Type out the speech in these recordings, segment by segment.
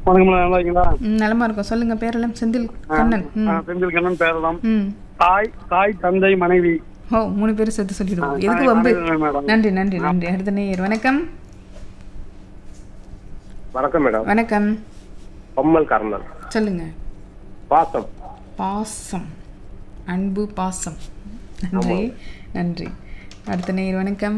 வணக்கம் மேடம் நல்லா இருக்கீங்களா ம், நலமா இருக்கும் சொல்லுங்க பேரெல்லாம் செந்தில் கண்ணன் ம் ஆ, செந்தில் கண்ணன் பேரலாம் ம் தாய் தாய் தந்தை மனைவி ஓ மூணு பேரும் சேர்த்து சொல்லிடுவோம் ஆ, எதுக்கு ஆ, வம்பு வணக்கம் மேடம். நன்றி நன்றி நன்றி அடுத்த நேயர் வணக்கம் வணக்கம் மேடம் வணக்கம் பொம்மல் கர்ணன் சொல்லுங்க பாசம் பாசம் அன்பு பாசம் நன்றி நன்றி அடுத்த நேயர் வணக்கம்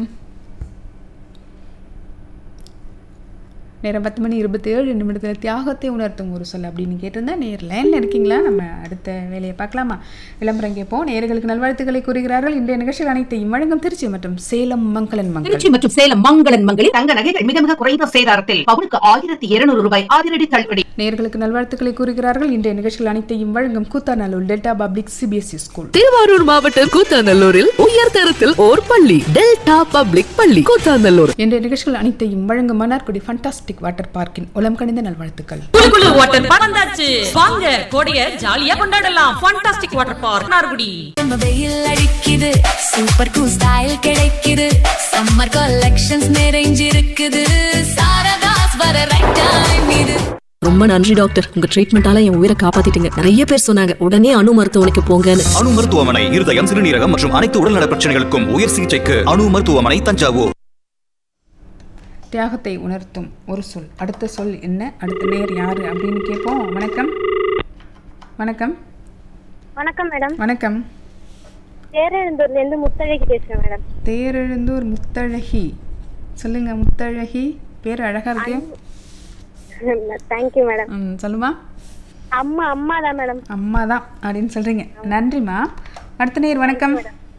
நேரம் பத்து மணி இருபத்தி ஏழு நிமிடத்தில் தியாகத்தை உணர்த்தும் ஒரு சொல் அப்படின்னு கேட்டிருந்தா நேர் லைனில் இருக்கீங்களா நம்ம அடுத்த வேலையை பார்க்கலாமா விளம்பரம் கேட்போம் நேர்களுக்கு நல்வாழ்த்துக்களை கூறுகிறார்கள் இன்றைய நிகழ்ச்சிகள் அனைத்தையும் வழங்கும் திருச்சி மற்றும் சேலம் மங்களன் மங்கள் திருச்சி மற்றும் சேலம் மங்களன் மங்களில் தங்க நகைகள் மிக மிக குறைந்த சேதாரத்தில் பவுனுக்கு ஆயிரத்தி இருநூறு ரூபாய் அதிரடி தள்ளுபடி நேர்களுக்கு நல்வாழ்த்துக்களை கூறுகிறார்கள் இன்றைய நிகழ்ச்சிகள் அனைத்தையும் வழங்கும் Koothanallur delta public CBSE school Thiruvarur மாவட்டம் கூத்தாநல்லூரில் உயர்தரத்தில் ஓர் பள்ளி டெல்டா பப்ளிக் பள்ளி கூத்தாநல்லூர் இன்றைய நிகழ்ச்சிகள் அனைத்தையும் வழங்கும் மன்னார்குடி ஃபண்டாஸ்டிக் வாட்டர் பார்க்கின் உளம் கணிந்த நல்வாழ்த்துக்கள் குளு குளு வாட்டர் பார்க் வந்தாச்சு வாங்க கோடைய ஜாலியா கொண்டாடலாம் ஃபண்டாஸ்டிக் வாட்டர் பார்க் நார்குடி நம்ம வெயில் அடிக்குது சூப்பர் கூல் ஸ்டைல் கிடைக்குது சம்மர் கலெக்ஷன்ஸ் நிறைஞ்சிருக்குது சாரதாஸ் வர ரைட் டைம் இது ரொம்ப நன்றி டாக்டர் உங்க ட்ரீட்மெண்டால என் உயிரை காப்பாத்திட்டீங்க நிறைய பேர் சொன்னாங்க உடனே அணு மருத்துவமனைக்கு போங்கன்னு அணு மருத்துவமனை இருதயம் சிறுநீரகம் மற்றும் அனைத்து உடல்நல பிரச்சனைகளுக்கும் உயர் சிகிச்சைக்கு அணு மருத்துவமனை தஞ்சாவூர் தியாகத்தை உணர்த்தும் ஒரு சொல் அடுத்த சொல் என்ன அடுத்த நேர் யாரு அப்படின்னு கேட்போம் வணக்கம் வணக்கம் வணக்கம் மேடம் வணக்கம் பேரழுந்தூர்ல இருந்து முத்தழகி பேசுறேன் மேடம் தேரெழுந்தூர் முத்தழகி சொல்லுங்க முத்தழகி பேர் அழகா இருக்கு தேங்க்யூ மேடம் ம், சொல்லுமா அம்மா அம்மா தான் மேடம் அம்மா தான் அப்படின்னு சொல்றீங்க நன்றிம்மா அடுத்த நேர் வணக்கம்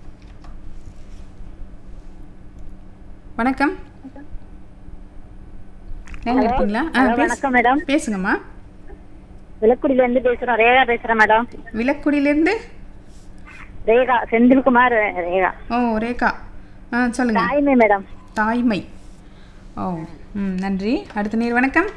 வணக்கம் லைன்ல இருக்கீங்களா ஆ, பேசு- வணக்கம் மேடம் பேசுங்கம்மா விளக்குடியில இருந்து பேசுறோம் ரேகா பேசுறேன் மேடம் விளக்குடியிலேருந்து ரேகா செந்தில்குமார் ரேகா ஓ ரேகா ஆ சொல்லுங்க தாய்மை மேடம் தாய்மை ஓ ம் நன்றி அடுத்த நேர் வணக்கம்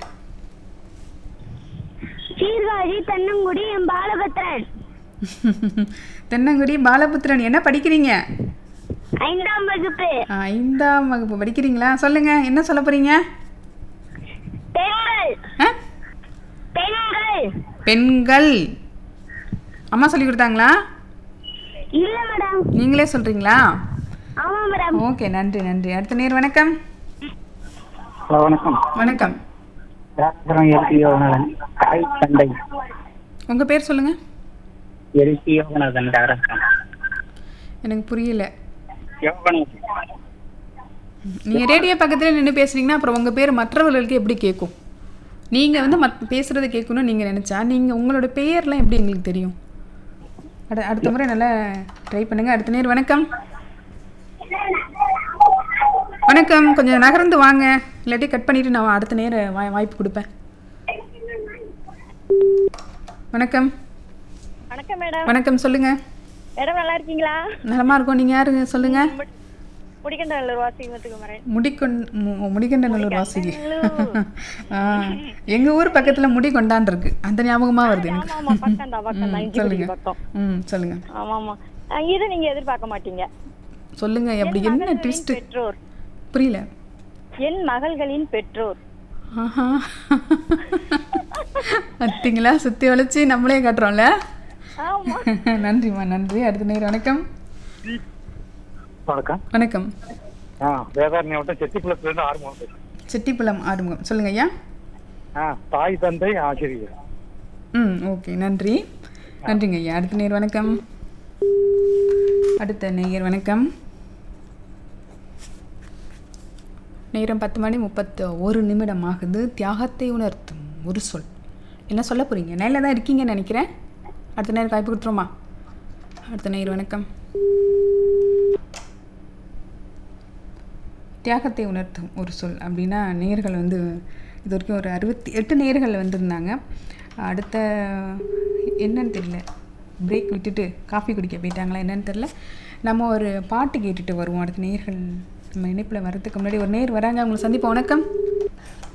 சீர்காழி தென்னங்குடி என் பாலபத்ரன் தென்னங்குடி பாலபுத்திரன் என்ன படிக்கிறீங்க ஐந்தாம் வகுப்பு ஆ, ஐந்தாம் வகுப்பு படிக்கிறீங்களா சொல்லுங்க என்ன சொல்ல போறீங்க பெண்கள் ஆ? பெண்கள் பெண்கள் அம்மா சொல்லி கொடுத்தாங்களா இல்ல மேடம் நீங்களே சொல்றீங்களா ஆமா மேடம் ஓகே நன்றி நன்றி அடுத்த நேர் வணக்கம் ஹலோ வணக்கம் வணக்கம் ராஜபுரம் எல்பி யோகநாதன் தாய் தந்தை உங்க பேர் சொல்லுங்க எல்பி யோகநாதன் ராஜபுரம் எனக்கு புரியல யோகநாதன் நீங்க ரேடியோ பக்கத்துல நின்று பேசுனீங்கன்னா அப்புறம் உங்க பேர் மற்றவர்களுக்கு எப்படி கேட்கும் நீங்க வந்து மத் பேசுறதை கேட்கணும்னு நீங்க நினைச்சா நீங்க உங்களோட பெயர்லாம் எப்படி எங்களுக்கு தெரியும் அட அடுத்த முறை நல்லா ட்ரை பண்ணுங்க அடுத்த நேர் வணக்கம் வணக்கம் கொஞ்சம் நகர்ந்து வாங்க இல்லாட்டி கட் பண்ணிட்டு நான் அடுத்த நேர வாய் வாய்ப்பு கொடுப்பேன் வணக்கம் வணக்கம் மேடம் வணக்கம் சொல்லுங்க மேடம் நல்லா இருக்கீங்களா நலமா இருக்கோம் நீங்க யாருங்க சொல்லுங்க முடிக்கண்டூர் வாசி முத்துக்குமரன் முடிக்கொண் மு- முடிகண்டநல்லூர் வாசிக்கு ஆ, எங்க ஊர் பக்கத்துல முடிகொண்டான் இருக்கு அந்த ஞாபகமா வருது எனக்கு ஆமா பக்கம் தான் பக்கம் தான் ம், இஞ்சிக்குடி சொல்லுங்க பக்கம் ம் சொல்லுங்க ஆமா ஆமா அஹ் இது நீங்க எதிர்பார்க்க மாட்டீங்க சொல்லுங்க அப்படி என்ன மகள்களின் ட்விஸ்ட் பெற்றோர் புரியல என் மகள்களின் பெற்றோர் ஆஹா பார்த்தீங்களா சுத்தி வளைச்சு நம்மளே காட்டுறோம்ல ஆமா நன்றிம்மா நன்றி அடுத்த நேரம் வணக்கம் வணக்கம் வணக்கம் ஆ வேதாரண்யம் மாவட்டம் செட்டிக்குளத்துல இருந்து ஆரம்பம் பேசுறேன். செட்டிப்புலம் ஆறுமுகம் சொல்லுங்க ஐயா ஆ தாய் தந்தை ஆசிரியர் ம் ஓகே நன்றி நன்றிங்க ஐயா அடுத்த நேர் வணக்கம் அடுத்த நேயர் வணக்கம் நேரம் பத்து மணி முப்பத்து ஒரு நிமிடம் ஆகுது தியாகத்தை உணர்த்தும் ஒரு சொல் என்ன சொல்ல போறீங்க நேரில் தான் இருக்கீங்கன்னு நினைக்கிறேன் அடுத்த நேரம் வாய்ப்பு கொடுத்துருமா அடுத்த நேயர் வணக்கம் தியாகத்தை உணர்த்தும் ஒரு சொல் அப்படின்னா நேர்கள் வந்து இது வரைக்கும் ஒரு அறுபத்தி எட்டு நேர்கள் வந்திருந்தாங்க அடுத்த என்னன்னு தெரியல பிரேக் விட்டுட்டு காஃபி குடிக்க போயிட்டாங்களா என்னன்னு தெரியல நம்ம ஒரு பாட்டு கேட்டுட்டு வருவோம் அடுத்த நேர்கள் நம்ம இணைப்பில் வரதுக்கு முன்னாடி ஒரு நேர் வராங்க அவங்களை சந்திப்போம் வணக்கம்